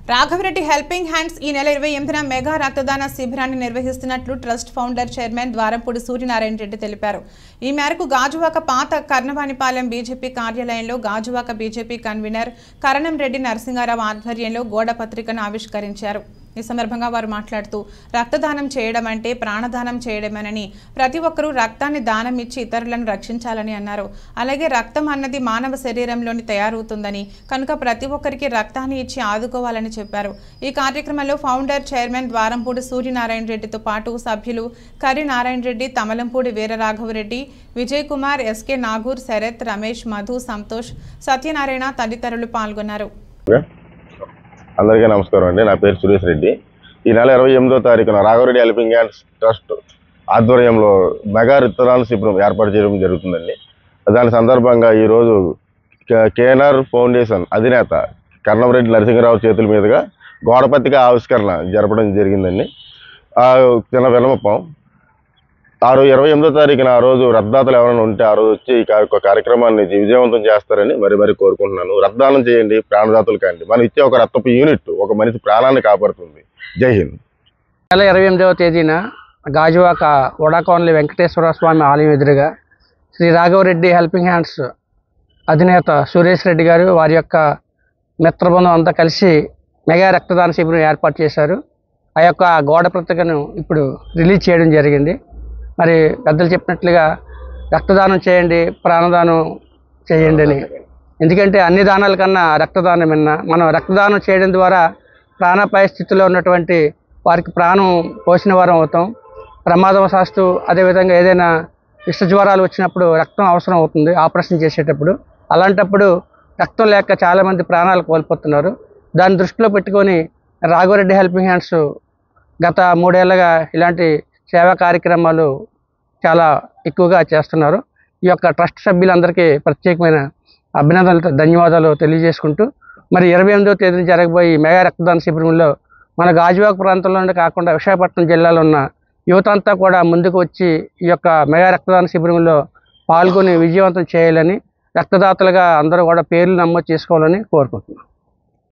Raghava Reddy helping hands ఈ నెల ఇరవై ఎనిమిదిన మెగా రక్తదాన శిబిరాన్ని నిర్వహిస్తున్నట్లు trust founder chairman Dwarampudi Suryanarayana Reddy తెలిపారు ఈ మేరకు గాజువాక పాత కర్ణవాణిపాలెం బీజేపీ కార్యాలయంలో గాజువాక బీజేపీ కన్వీనర్ కరణం రెడ్డి నరసింహారావు ఆధ్వర్యంలో గోడ పత్రికను ఆవిష్కరించారు ఈ సందర్భంగా వారు మాట్లాడుతూ రక్తదానం చేయడం అంటే ప్రాణదానం చేయడమేనని ప్రతి ఒక్కరూ రక్తాన్ని దానం ఇచ్చి ఇతరులను రక్షించాలని అన్నారు అలాగే రక్తం అన్నది మానవ శరీరంలోని తయారవుతుందని కనుక ప్రతి ఒక్కరికి రక్తాన్ని ఇచ్చి ఆదుకోవాలని చెప్పారు ఈ కార్యక్రమంలో ఫౌండర్ చైర్మన్ ద్వారంపూడి సూర్యనారాయణ రెడ్డితో పాటు సభ్యులు కరి నారాయణ రెడ్డి తమలంపూడి వీరరాఘవరెడ్డి విజయ్ కుమార్ ఎస్కే నాగూర్ శరత్ రమేష్ మధు సంతోష్ సత్యనారాయణ తదితరులు పాల్గొన్నారు అందరికీ నమస్కారం అండి నా పేరు సురేష్ రెడ్డి ఈ నెల ఇరవై ఎనిమిదో తారీఖున రాఘవరెడ్డి హెల్పింగ్ హ్యాండ్స్ ట్రస్ట్ ఆధ్వర్యంలో మెగా రక్తదాన శిబిరం ఏర్పాటు చేయడం జరుగుతుందండి దాని సందర్భంగా ఈరోజు కే- కేఎన్ఆర్ ఫౌండేషన్ అధినేత కర్ణంరెడ్డి నరసింహరావు చేతుల మీదుగా గోడపత్రిక ఆవిష్కరణ జరపడం జరిగిందండి ఆ చిన్న విన్నపం ఆ రోజు ఇరవై ఎనిమిదో తారీఖున ఆ రోజు రద్దాతలు ఎవరైనా ఉంటే ఆ రోజు వచ్చి ఈ కార్య- కార్యక్రమాన్ని విజయవంతం చేస్తారని మరి మరి కోరుకుంటున్నాను రద్దానం చేయండి ప్రాణదాతలు కాండి మనం ఇచ్చే ఒక రక్తపు యూనిట్ ఒక మనిషి ప్రాణాన్ని కాపాడుతుంది జై హింద్ నెల ఇరవై ఎనిమిదవ తేదీన గాజువాక వడాకోనలి వెంకటేశ్వర స్వామి ఆలయం ఎదురుగా శ్రీ రాఘవరెడ్డి హెల్పింగ్ హ్యాండ్స్ అధినేత సురేష్ రెడ్డి గారు వారి యొక్క మిత్రబృందం అంతా కలిసి మెగా రక్తదాన శిబిరం ఏర్పాటు చేశారు ఆ యొక్క గోడ పత్రికను ఇప్పుడు రిలీజ్ చేయడం జరిగింది మరి పెద్దలు చెప్పినట్లుగా రక్తదానం చేయండి ప్రాణదానం చేయండి అని ఎందుకంటే అన్ని దానాల కన్నా రక్తదానం విన్నా మనం రక్తదానం చేయడం ద్వారా ప్రాణాపాయ స్థితిలో ఉన్నటువంటి వారికి ప్రాణం పోసిన వారం అవుతాం ప్రమాదవశాస్తు అదేవిధంగా ఏదైనా విష జ్వరాలు వచ్చినప్పుడు రక్తం అవసరం అవుతుంది ఆపరేషన్ చేసేటప్పుడు అలాంటప్పుడు రక్తం లేక చాలామంది ప్రాణాలు కోల్పోతున్నారు దాన్ని దృష్టిలో పెట్టుకొని రాఘవరెడ్డి హెల్పింగ్ హ్యాండ్స్ గత మూడేళ్లుగా ఇలాంటి సేవా కార్యక్రమాలు చాలా ఎక్కువగా చేస్తున్నారు ఈ యొక్క ట్రస్ట్ సభ్యులందరికీ ప్రత్యేకమైన అభినందనలు ధన్యవాదాలు తెలియజేసుకుంటూ మరి ఇరవై ఎనిమిదవ తేదీన జరగబోయే ఈ మెగా రక్తదాన శిబిరంలో మన గాజువాక ప్రాంతంలోనే కాకుండా విశాఖపట్నం జిల్లాలో ఉన్న యువత అంతా కూడా ముందుకు వచ్చి ఈ యొక్క మెగా రక్తదాన శిబిరంలో పాల్గొని విజయవంతం చేయాలని రక్తదాతలుగా అందరూ కూడా పేర్లు నమోదు చేసుకోవాలని కోరుకుంటున్నాం